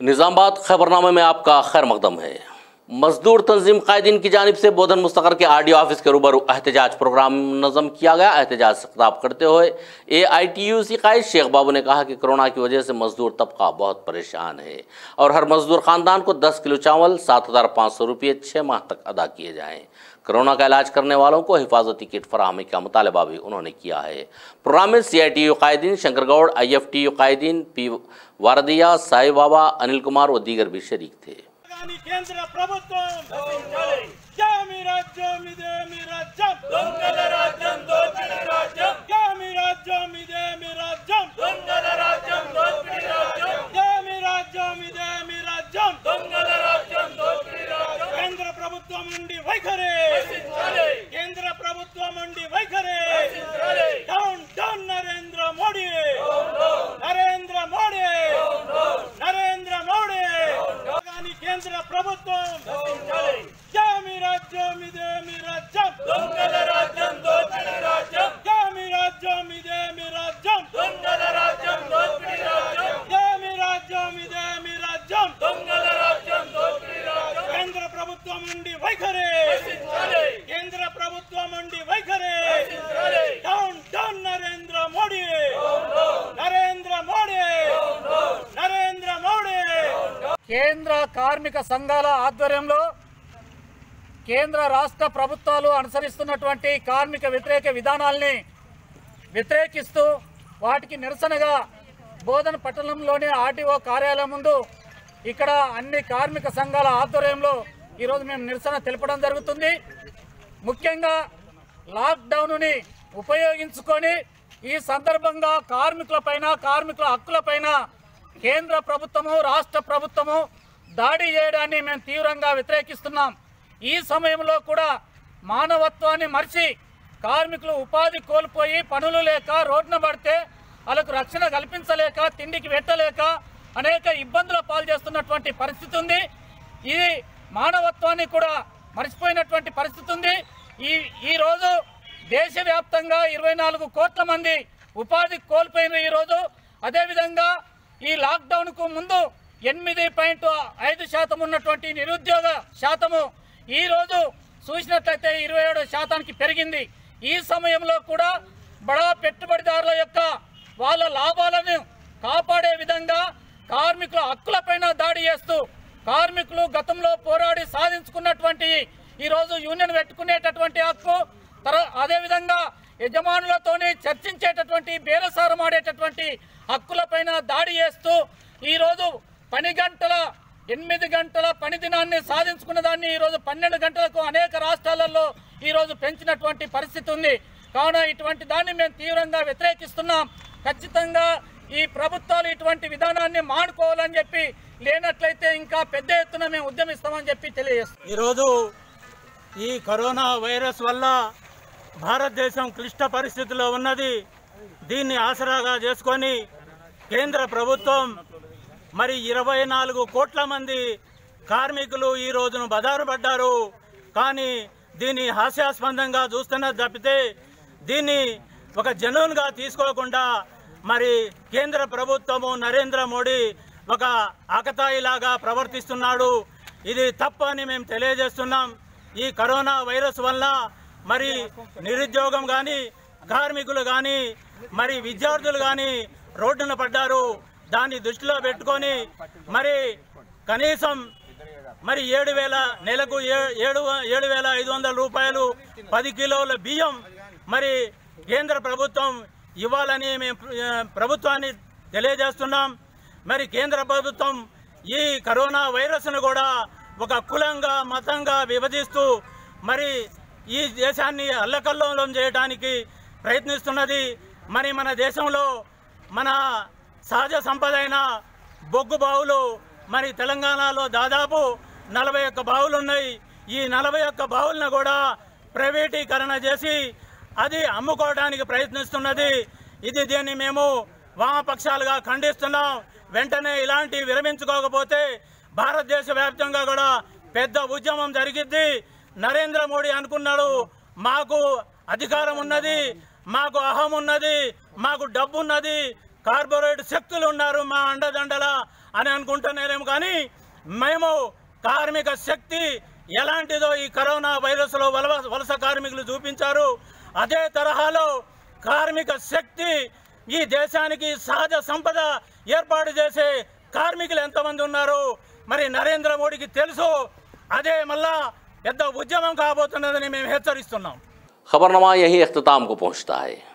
निज़ामाबाद खबरनामे में आपका खैर मकदम है मजदूर तंजीम कायदीन की जानब से बोधन मुस्तकर के आर डी ऑफिस के रूबरू एहतजाज प्रोग्राम नज़म किया गया एहतजाज से खिताब करते हुए A I T U C कायद शेख बाबू ने कहा कि कोरोना की वजह से मजदूर तबका बहुत परेशान है और हर मजदूर खानदान को दस किलो चावल सात हज़ार पाँच सौ रुपये छः माह तक अदा किए जाएँ कोरोना का इलाज करने वालों को हिफाजती किट फराहमी का मुतालबा भी उन्होंने किया है प्रोग्राम में सी आई टी यू कायदीन Shankar Goud I F T U कायदीन पी वारदिया साई बाबा अनिल कुमार व दीगर भी शरीक थे కానీ కేంద్ర ప్రభుత్వం జై మీ రాజ్యం ఇదే మీ రాజ్యం దొంగల రాజ్యం దోపిడి రాజ్యం జై మీ రాజ్యం ఇదే మీ రాజ్యం దొంగల రాజ్యం దోపిడి రాజ్యం జై మీ రాజ్యం ఇదే మీ రాజ్యం దొంగల రాజ్యం దోపిడి రాజ్యం కేంద్ర ప్రభుత్వం నుండి వైఖరి కేంద్ర ప్రభుత్వం నుండి వైఖరి డౌన్ డౌన్ నరేంద్ర మోడీ నరేంద్ర మోడీ నరేంద్ర మోడీ కానీ కేంద్ర ప్రభుత్వం జై మీ రాజ్యం ఇదే మీ రాజ్యం దొంగల రాజ్యం దోపిడి రాజ్యం జై మీ రాజ్యం ఇదే మీ రాజ్యం దొంగల రాజ్యం దోపిడి రాజ్యం జై మీ రాజ్యం ఇదే మీ రాజ్యం దొంగల రాజ్యం దోపిడి రాజ్యం కేంద్ర ప్రభుత్వం నుండి వైఖరి కేంద్ర ప్రభుత్వం నుండి వైఖరి డౌన్ డౌన్ నరేంద్ర మోడీ నరేంద్ర మోడీ నరేంద్ర మోడీ కేంద్ర కార్మిక సంఘాల ఆధ్వర్యంలో కేంద్ర రాష్ట్ర ప్రభుత్వాలు అనుసరిస్తున్నటువంటి కార్మిక వ్యతిరేక విధానాల్ని వ్యతిరేకిస్తూ వాటికి నిరసనగా బోధన పట్టణంలోని ఆర్టీఓ కార్యాలయం ముందు ఇక్కడ అన్ని కార్మిక సంఘాల ఆధ్వర్యంలో ఈరోజు మేము నిరసన తెలపడం జరుగుతుంది ముఖ్యంగా లాక్డౌన్ని ఉపయోగించుకొని ఈ సందర్భంగా కార్మికులపైన కార్మికుల హక్కులపైన కేంద్ర ప్రభుత్వము రాష్ట్ర ప్రభుత్వము దాడి చేయడాన్ని మేము తీవ్రంగా వ్యతిరేకిస్తున్నాం ఈ సమయంలో కూడా మానవత్వాన్ని మరిచి కార్మికులు ఉపాధి కోల్పోయి పనులు లేక రోడ్డున పడితే వాళ్ళకు రక్షణ కల్పించలేక తిండికి పెట్టలేక అనేక ఇబ్బందుల పాలు చేస్తున్నటువంటి పరిస్థితి ఉంది ఇది మానవత్వాన్ని కూడా మర్చిపోయినటువంటి పరిస్థితి ఉంది ఈ ఈ రోజు దేశవ్యాప్తంగా ఇరవై నాలుగు కోట్ల మంది ఉపాధి కోల్పోయిన ఈరోజు అదేవిధంగా ఈ లాక్డౌన్కు ముందు ఎనిమిది పాయింట్ ఐదు శాతం ఉన్నటువంటి నిరుద్యోగ శాతము ఈరోజు చూసినట్లయితే ఇరవై ఏడు శాతానికి పెరిగింది ఈ సమయంలో కూడా బడా పెట్టుబడిదారుల యొక్క వాళ్ళ లాభాలను కాపాడే విధంగా కార్మికుల హక్కులపైన దాడి చేస్తూ కార్మికులు గతంలో పోరాడి సాధించుకున్నటువంటి ఈరోజు యూనియన్ పెట్టుకునేటటువంటి హక్కు తర అదేవిధంగా యజమానులతోని చర్చించేటటువంటి బేరసారం ఆడేటటువంటి హక్కులపైన దాడి చేస్తూ ఈరోజు పని గంటల ఎనిమిది గంటల పని దినాన్ని సాధించుకున్న దాన్ని ఈరోజు పన్నెండు గంటలకు అనేక రాష్ట్రాలలో ఈరోజు పెంచినటువంటి పరిస్థితి ఉంది కావున ఇటువంటి దాన్ని మేము తీవ్రంగా వ్యతిరేకిస్తున్నాం ఖచ్చితంగా ఈ ప్రభుత్వాలు ఇటువంటి విధానాన్ని మానుకోవాలని చెప్పి లేనట్లయితే ఇంకా పెద్ద ఎత్తున మేము ఉద్యమిస్తామని చెప్పి తెలియజేస్తాం ఈరోజు ఈ కరోనా వైరస్ వల్ల భారతదేశం క్లిష్ట పరిస్థితిలో ఉన్నది దీన్ని ఆసరాగా చేసుకొని కేంద్ర ప్రభుత్వం మరి ఇరవై నాలుగు కోట్ల మంది కార్మికులు ఈ రోజును బదారు పడ్డారు కానీ దీన్ని హాస్యాస్పందంగా చూస్తున్నది తప్పితే దీన్ని ఒక జనూన్గా తీసుకోకుండా మరి కేంద్ర ప్రభుత్వము నరేంద్ర మోడీ ఒక ఆకతాయిలాగా ప్రవర్తిస్తున్నాడు ఇది తప్పు అని మేము తెలియజేస్తున్నాం ఈ కరోనా వైరస్ వల్ల మరి నిరుద్యోగం కానీ కార్మికులు కానీ మరి విద్యార్థులు కానీ రోడ్డున పడ్డారు దాన్ని దృష్టిలో పెట్టుకొని మరి కనీసం మరి ఏడు వేల నెలకు ఏ- ఏడు ఏడు వేల ఐదు వందల రూపాయలు పది కిలోల బియ్యం మరి కేంద్ర ప్రభుత్వం ఇవ్వాలని మేము ఆ, ప్రభుత్వాన్ని తెలియజేస్తున్నాం మరి కేంద్ర ప్రభుత్వం ఈ కరోనా వైరస్ను కూడా ఒక కులంగా మతంగా విభజిస్తూ మరి ఈ దేశాన్ని అల్లకల్లోలం చేయడానికి ప్రయత్నిస్తున్నది మరి మన దేశంలో మన సహజ సంపద అయిన బొగ్గు బావులు మరి తెలంగాణలో దాదాపు నలభై ఒక్క బావులు ఉన్నాయి ఈ నలభై ఒక్క బావులను కూడా ప్రైవేటీకరణ చేసి అది అమ్ముకోవడానికి ప్రయత్నిస్తున్నది ఇది దీన్ని మేము వామపక్షాలుగా ఖండిస్తున్నాం వెంటనే ఇలాంటి విరమించుకోకపోతే భారతదేశ వ్యాప్తంగా కూడా పెద్ద ఉద్యమం జరిగిద్ది నరేంద్ర మోడీ అనుకున్నాడు మాకు అధికారం ఉన్నది మాకు అహం ఉన్నది మాకు డబ్బు ఉన్నది కార్పొరేట్ శక్తులు ఉన్నారు మా అండదండల అని అనుకుంటున్నారేమో కానీ మేము కార్మిక శక్తి ఎలాంటిదో ఈ కరోనా వైరస్లో వలవ వలస కార్మికులు చూపించారు అదే తరహాలో కార్మిక శక్తి ఈ దేశానికి సహజ సంపద ఏర్పాటు చేసే కార్మికులు ఎంతమంది ఉన్నారు మరి నరేంద్ర మోడీకి తెలుసు అదే మళ్ళా పెద్ద ఉద్యమం కాబోతున్నదని మేము హెచ్చరిస్తున్నాం खबरनामा यही अख्ताम को पहुंचता है